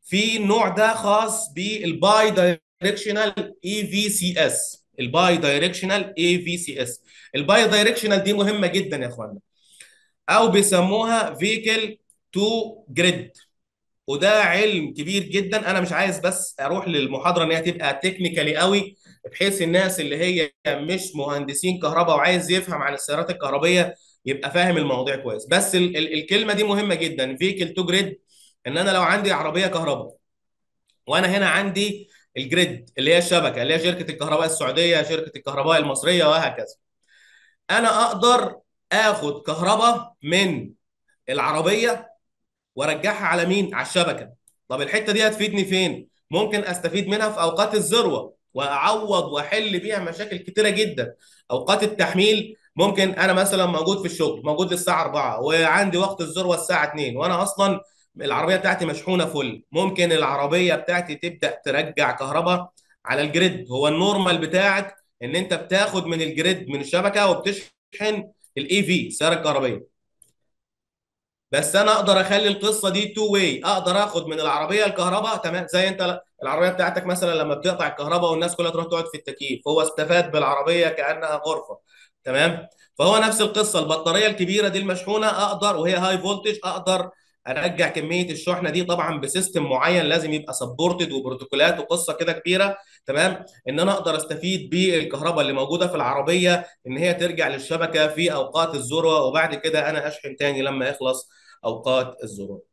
في النوع ده خاص بالباي دايركشنال اي في سي اس الباي دايركشنال اي في سي اس الباي دايركشنال دي مهمه جدا يا اخوانا او بيسموها فيكل تو جريد وده علم كبير جدا انا مش عايز بس اروح للمحاضره ان هي تبقى تكنيكالي قوي بحيث الناس اللي هي مش مهندسين كهرباء وعايز يفهم عن السيارات الكهربيه يبقى فاهم المواضيع كويس بس ال ال الكلمه دي مهمه جدا فيكل تو جريد ان انا لو عندي عربيه كهرباء وانا هنا عندي الجريد اللي هي الشبكه اللي هي شركه الكهرباء السعوديه شركه الكهرباء المصريه وهكذا انا اقدر اخد كهرباء من العربيه وارجعها على مين على الشبكه طب الحته دي هتفيدني فين ممكن استفيد منها في اوقات الذروه واعوض واحل بيها مشاكل كتيره جدا اوقات التحميل ممكن انا مثلا موجود في الشغل موجود للساعه 4 وعندي وقت الذروه الساعه 2 وانا اصلا العربيه بتاعتي مشحونه فل ممكن العربيه بتاعتي تبدا ترجع كهرباء على الجريد هو النورمال بتاعك ان انت بتاخد من الجريد من الشبكه وبتشحن الاي في السياره الكهربائيه بس انا اقدر اخلي القصه دي تو واي اقدر اخد من العربيه الكهرباء تمام زي انت العربيه بتاعتك مثلا لما بتقطع الكهرباء والناس كلها تروح تقعد في التكييف هو استفاد بالعربيه كانها غرفه تمام فهو نفس القصه البطاريه الكبيره دي المشحونه اقدر وهي هاي فولتج اقدر ارجع كميه الشحنه دي طبعا بسيستم معين لازم يبقى سبورتد وبروتوكولات وقصه كده كبيره تمام ان انا اقدر استفيد بالكهرباء اللي موجوده في العربيه ان هي ترجع للشبكه في اوقات الذروه وبعد كده انا اشحن تاني لما يخلص اوقات الذروه